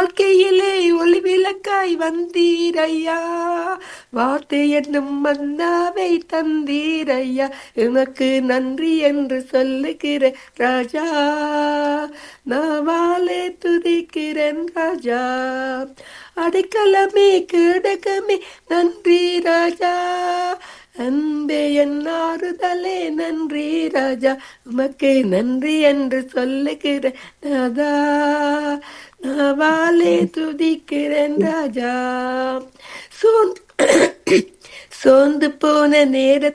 வாழ்க்கையிலே ஒளி விளக்காய் வந்தீரையா வார்த்தை என்னும் மன்னாவை தந்தீரையா உனக்கு நன்றி என்று சொல்லுகிற ராஜா நான் வாழே துதிக்கிறேன் ராஜா அடைக்கலமே கேடகமே நன்றி ராஜா அன்பே என் ஆறுதலே நன்றி ராஜா உமக்கு நன்றி என்று சொல்லுகிறேன் ராஜா நான் வாழே துதிக்கிறேன் ராஜா சோர்ந்து சோர்ந்து போன நேரத்தில்